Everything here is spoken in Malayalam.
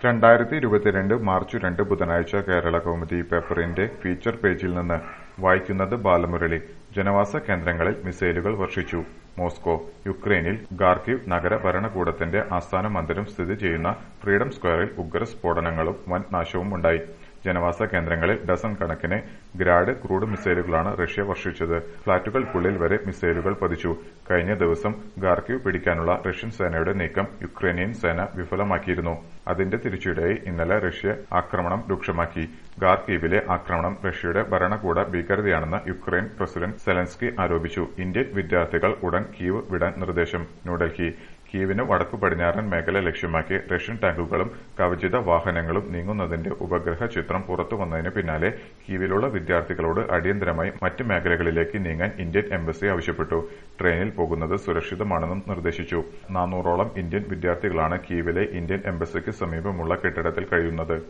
രണ്ടായിരത്തി ഇരുപത്തിരണ്ട് മാർച്ച് രണ്ട് ബുധനാഴ്ച കേരള കൗമുദി പേപ്പറിന്റെ ഫീച്ചർ പേജിൽ നിന്ന് വായിക്കുന്നത് ബാലമുരളി ജനവാസ കേന്ദ്രങ്ങളിൽ മിസൈലുകൾ വർഷിച്ചു മോസ്കോ യുക്രൈനിൽ ഗാർക്കിവ് നഗര ഭരണകൂടത്തിന്റെ ആസ്ഥാന മന്ദിരം സ്ഥിതി ചെയ്യുന്ന ഫ്രീഡം സ്ക്വയറിൽ ഉഗ്ര സ്ഫോടനങ്ങളും വൻ നാശവും ഉണ്ടായി ജനവാസ കേന്ദ്രങ്ങളിൽ ഡസൻ കണക്കിന് ഗ്രാഡ് ക്രൂഡ് മിസൈലുകളാണ് റഷ്യ വർഷിച്ചത് ഫ്ളാറ്റുകൾക്കുള്ളിൽ വരെ മിസൈലുകൾ പതിച്ചു കഴിഞ്ഞ ദിവസം ഗാർക്കിവ് പിടിക്കാനുള്ള റഷ്യൻ സേനയുടെ നീക്കം യുക്രൈനിയൻ സേന വിഫലമാക്കിയിരുന്നു അതിന്റെ തിരിച്ചടിയായി ഇന്നലെ റഷ്യ ആക്രമണം രൂക്ഷമാക്കി ഗാർക്കീവിലെ ആക്രമണം റഷ്യയുടെ ഭരണകൂട ഭീകരതയാണെന്ന് യുക്രൈൻ പ്രസിഡന്റ് സെലൻസ്കി ആരോപിച്ചു ഇന്ത്യൻ വിദ്യാർത്ഥികൾ ഉടൻ കീവ് വിടാൻ നിർദ്ദേശം ന്യൂഡൽഹി കീവിന് വടക്കു പടിഞ്ഞാറൻ മേഖല ലക്ഷ്യമാക്കി റഷ്യൻ ടാങ്കുകളും കവചിത വാഹനങ്ങളും നീങ്ങുന്നതിന്റെ ഉപഗ്രഹ ചിത്രം പുറത്തുവന്നതിന് പിന്നാലെ കീവിലുള്ള വിദ്യാർത്ഥികളോട് അടിയന്തരമായി മറ്റ് മേഖലകളിലേക്ക് നീങ്ങാൻ ഇന്ത്യൻ എംബസി ആവശ്യപ്പെട്ടു ട്രെയിനിൽ പോകുന്നത് സുരക്ഷിതമാണെന്നും നിർദ്ദേശിച്ചു നാനൂറോളം ഇന്ത്യൻ വിദ്യാർത്ഥികളാണ് കീവിലെ ഇന്ത്യൻ എംബസിക്ക് സമീപമുള്ള കെട്ടിടത്തിൽ കഴിയുന്നത്